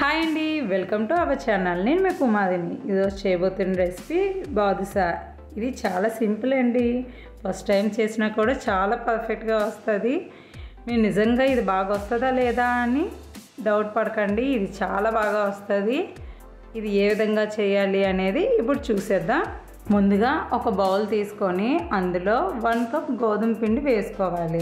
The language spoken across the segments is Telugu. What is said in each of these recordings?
హాయ్ అండి వెల్కమ్ టు అవర్ ఛానల్ నేను మీ కుమారిని ఈరోజు చేయబోతున్న రెసిపీ బాదుషా ఇది చాలా సింపుల్ అండి ఫస్ట్ టైం చేసినా కూడా చాలా పర్ఫెక్ట్గా వస్తుంది మీరు నిజంగా ఇది బాగా వస్తుందా లేదా అని డౌట్ పడకండి ఇది చాలా బాగా వస్తుంది ఇది ఏ విధంగా చేయాలి అనేది ఇప్పుడు చూసేద్దాం ముందుగా ఒక బౌల్ తీసుకొని అందులో వన్ కప్ గోధుమ పిండి వేసుకోవాలి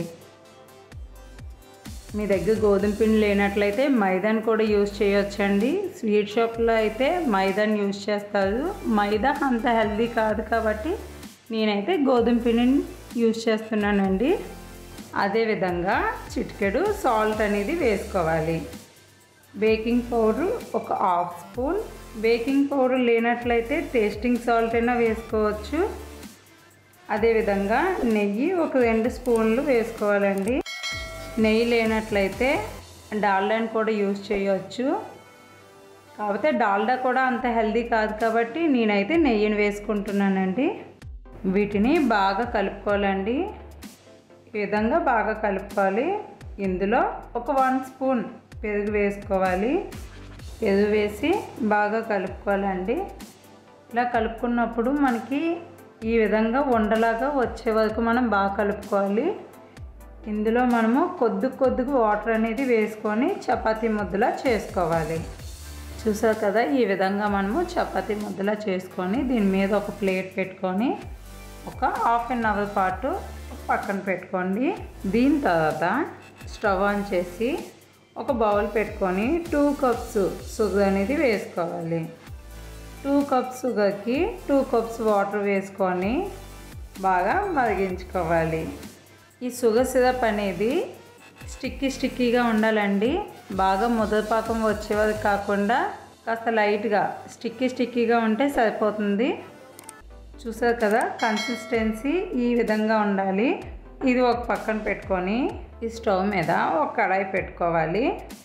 మీ దగ్గర గోధుమ పిండి లేనట్లయితే మైదాని కూడా యూజ్ చేయొచ్చండి స్వీట్ షాప్లో అయితే మైదాని యూజ్ చేస్తారు మైదా అంత హెల్దీ కాదు కాబట్టి నేనైతే గోధుమ పిండిని యూజ్ చేస్తున్నానండి అదేవిధంగా చిటికెడు సాల్ట్ అనేది వేసుకోవాలి బేకింగ్ పౌడర్ ఒక హాఫ్ స్పూన్ బేకింగ్ పౌడర్ లేనట్లయితే టేస్టింగ్ సాల్ట్ అయినా వేసుకోవచ్చు అదేవిధంగా నెయ్యి ఒక రెండు స్పూన్లు వేసుకోవాలండి నెయ్యి లేనట్లయితే డాల్డాని కూడా యూజ్ చేయవచ్చు కాకపోతే డాల్డా కూడా అంత హెల్దీ కాదు కాబట్టి నేనైతే నెయ్యిని వేసుకుంటున్నానండి వీటిని బాగా కలుపుకోవాలండి ఈ విధంగా బాగా కలుపుకోవాలి ఇందులో ఒక వన్ స్పూన్ పెరుగు వేసుకోవాలి పెరుగు వేసి బాగా కలుపుకోవాలండి ఇలా కలుపుకున్నప్పుడు మనకి ఈ విధంగా ఉండలాగా వచ్చే వరకు మనం బాగా కలుపుకోవాలి ఇందులో మనము కొద్ది కొద్దిగా వాటర్ అనేది వేసుకొని చపాతీ ముద్దలా చేసుకోవాలి చూసారు కదా ఈ విధంగా మనము చపాతీ ముద్దలా చేసుకొని దీని మీద ఒక ప్లేట్ పెట్టుకొని ఒక హాఫ్ అన్ అవర్ పాటు పక్కన పెట్టుకోండి దీని తర్వాత స్టవ్ ఆన్ చేసి ఒక బౌల్ పెట్టుకొని టూ కప్స్ షుగర్ అనేది వేసుకోవాలి టూ కప్స్ షుగర్కి టూ కప్స్ వాటర్ వేసుకొని బాగా మరిగించుకోవాలి ఈ షుగర్ సిరప్ అనేది స్టిక్కీ స్టిక్కీగా ఉండాలండి బాగా ముదరపాకం వచ్చే వరకు కాకుండా కాస్త లైట్గా స్టిక్కీ స్టిక్కీగా ఉంటే సరిపోతుంది చూసారు కదా కన్సిస్టెన్సీ ఈ విధంగా ఉండాలి ఇది ఒక పక్కన పెట్టుకొని ఈ స్టవ్ మీద ఒక కడాయి పెట్టుకోవాలి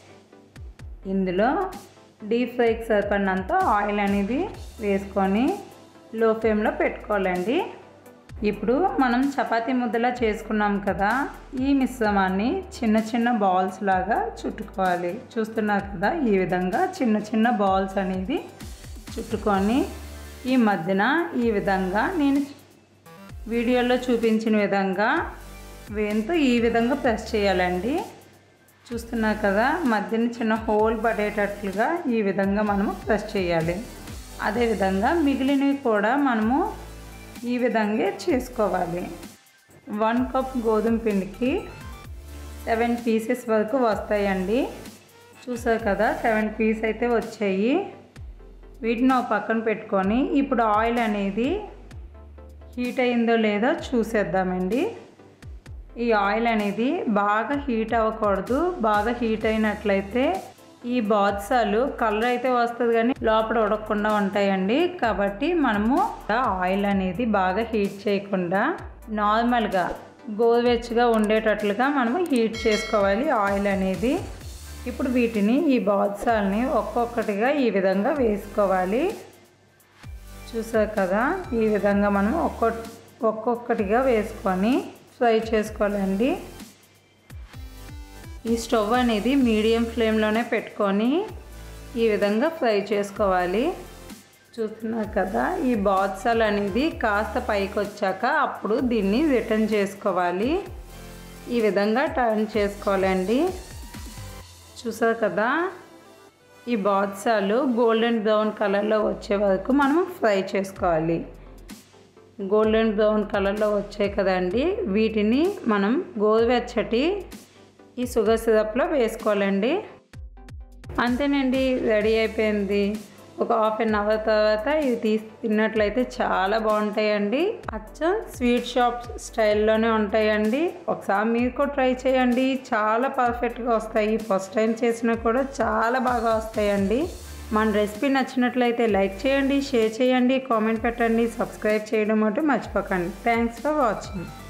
ఇందులో డీప్ ఫ్రైకి సరిపడినంత ఆయిల్ అనేది వేసుకొని లో ఫ్లేమ్లో పెట్టుకోవాలండి ఇప్పుడు మనం చపాతీ ముద్దలా చేసుకున్నాం కదా ఈ మిశ్రమాన్ని చిన్న చిన్న బాల్స్ లాగా చుట్టుకోవాలి చూస్తున్నారు కదా ఈ విధంగా చిన్న చిన్న బాల్స్ అనేది చుట్టుకొని ఈ మధ్యన ఈ విధంగా నేను వీడియోలో చూపించిన విధంగా వేంతో ఈ విధంగా ప్రెస్ చేయాలండి చూస్తున్నారు కదా మధ్యన చిన్న హోల్ పడేటట్లుగా ఈ విధంగా మనము ప్రెస్ చేయాలి అదేవిధంగా మిగిలినవి కూడా మనము ఈ విధంగా చేసుకోవాలి వన్ కప్ గోధుమ పిండికి సెవెన్ పీసెస్ వరకు వస్తాయండి చూసారు కదా సెవెన్ పీస్ అయితే వచ్చాయి వీటిని ఒక పక్కన పెట్టుకొని ఇప్పుడు ఆయిల్ అనేది హీట్ అయిందో లేదో చూసేద్దామండి ఈ ఆయిల్ అనేది బాగా హీట్ అవ్వకూడదు బాగా హీట్ అయినట్లయితే ఈ బాత్సాలు కలర్ అయితే వస్తుంది కానీ లోపల ఉడకకుండా ఉంటాయండి కాబట్టి మనము ఆయిల్ అనేది బాగా హీట్ చేయకుండా నార్మల్గా గోరువెచ్చగా ఉండేటట్లుగా మనము హీట్ చేసుకోవాలి ఆయిల్ అనేది ఇప్పుడు వీటిని ఈ బాత్సాలని ఒక్కొక్కటిగా ఈ విధంగా వేసుకోవాలి చూసారు కదా ఈ విధంగా మనం ఒక్కొ ఒక్కొక్కటిగా వేసుకొని ఫ్రై చేసుకోవాలండి ఈ స్టవ్ అనేది మీడియం ఫ్లేమ్లోనే పెట్టుకొని ఈ విధంగా ఫ్రై చేసుకోవాలి చూస్తున్నారు కదా ఈ బాత్సాలు అనేది కాస్త పైకి వచ్చాక అప్పుడు దీన్ని రిటర్న్ చేసుకోవాలి ఈ విధంగా టర్న్ చేసుకోవాలండి చూసారు కదా ఈ బాత్సాలు గోల్డెన్ బ్రౌన్ కలర్లో వచ్చే వరకు మనం ఫ్రై చేసుకోవాలి గోల్డెన్ బ్రౌన్ కలర్లో వచ్చాయి కదండి వీటిని మనం గోరువెచ్చటి ఈ షుగర్ సిరప్లో వేసుకోవాలండి అంతేనండి రెడీ అయిపోయింది ఒక హాఫ్ అన్ అవర్ తర్వాత ఇది తీసి తిన్నట్లయితే చాలా బాగుంటాయండి అచ్చం స్వీట్ షాప్ స్టైల్లోనే ఉంటాయండి ఒకసారి మీరు కూడా ట్రై చేయండి చాలా పర్ఫెక్ట్గా వస్తాయి ఫస్ట్ టైం చేసినా కూడా చాలా బాగా వస్తాయండి మన రెసిపీ నచ్చినట్లయితే లైక్ చేయండి షేర్ చేయండి కామెంట్ పెట్టండి సబ్స్క్రైబ్ చేయడం అంటూ మర్చిపోకండి థ్యాంక్స్ ఫర్ వాచింగ్